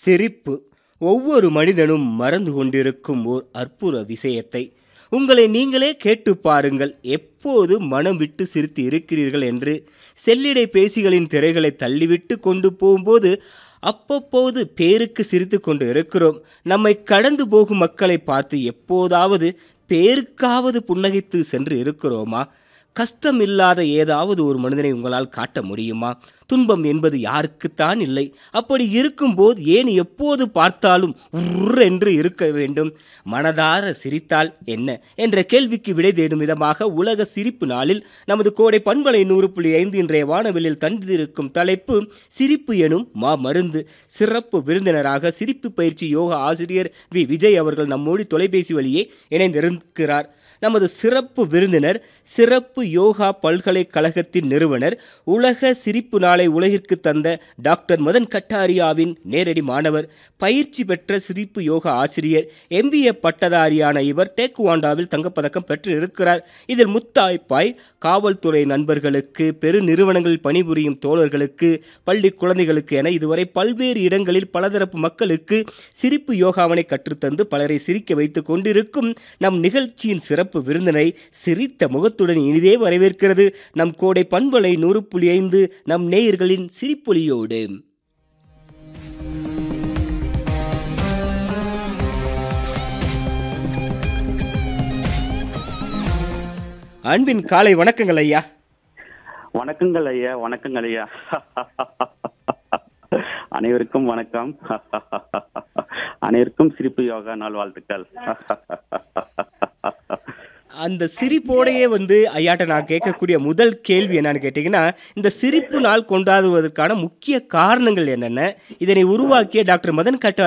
சிரிப்பு ஒவ்வொரு மனிதனும் மறந்து கொண்டிருக்கும் ஓர் அற்புத விஷயத்தை உங்களை நீங்களே கேட்டு பாருங்கள் எப்போது மனம் விட்டு சிரித்து இருக்கிறீர்கள் என்று செல்லிடை பேசிகளின் திரைகளை தள்ளிவிட்டு கொண்டு போகும்போது அப்பப்போது பேருக்கு சிரித்து கொண்டு இருக்கிறோம் நம்மை கடந்து போகும் மக்களை பார்த்து எப்போதாவது பேருக்காவது புன்னகைத்து சென்று இருக்கிறோமா கஷ்டம் இல்லாத ஏதாவது ஒரு மனிதனை உங்களால் காட்ட முடியுமா துன்பம் என்பது யாருக்குத்தான் இல்லை அப்படி இருக்கும்போது ஏன் எப்போது பார்த்தாலும் உர் என்று இருக்க வேண்டும் மனதார சிரித்தால் என்ன என்ற கேள்விக்கு விடை தேடும் விதமாக உலக சிரிப்பு நாளில் நமது கோடை பண்பலை நூறு புள்ளி ஐந்து இன்றைய வானவெளியில் தந்திருக்கும் தலைப்பு சிரிப்பு எனும் மா மருந்து சிறப்பு விருந்தினராக சிரிப்பு பயிற்சி யோகா ஆசிரியர் வி விஜய் அவர்கள் நம்மோடு தொலைபேசி வழியே இணைந்திருக்கிறார் நமது சிறப்பு விருந்தினர் சிறப்பு யோகா பல்கலைக்கழகத்தின் நிறுவனர் உலக சிரிப்பு நாளை உலகிற்கு தந்த டாக்டர் மதன் கட்டாரியாவின் நேரடி மாணவர் பயிற்சி பெற்ற சிரிப்பு யோகா ஆசிரியர் எம்பிஏ பட்டதாரியான இவர் டேக்குவாண்டாவில் தங்கப்பதக்கம் பெற்று இருக்கிறார் இதில் முத்தாய்ப்பாய் காவல்துறை நண்பர்களுக்கு பெரு நிறுவனங்களில் பணிபுரியும் தோழர்களுக்கு பள்ளி குழந்தைகளுக்கு என இதுவரை பல்வேறு இடங்களில் பலதரப்பு மக்களுக்கு சிரிப்பு யோகாவனை கற்றுத்தந்து பலரை சிரிக்க வைத்துக் கொண்டிருக்கும் நம் நிகழ்ச்சியின் சிறப்பு விருந்தினை சிரித்த முகத்துடன் இனிதே வரவேற்கிறது நம் கோடை பண்பலை நூறு புள்ளி ஐந்து நம் நேயர்களின் சிரிப்பொலியோடு அன்பின் காலை வணக்கங்கள் ஐயா வணக்கங்கள் ஐயா வணக்கங்கள் ஐயா அனைவருக்கும் வணக்கம் அனைவருக்கும் சிரிப்பு யோகா நாள் வாழ்த்துக்கள் அந்த சிரிப்போடையே வந்து ஐயாட்ட நான் கேட்கக்கூடிய முதல் கேள்வி என்னன்னு கேட்டிங்கன்னா இந்த சிரிப்பு நாள் கொண்டாடுவதற்கான முக்கிய காரணங்கள் என்னென்ன இதனை உருவாக்கிய டாக்டர் மதன் கட்டா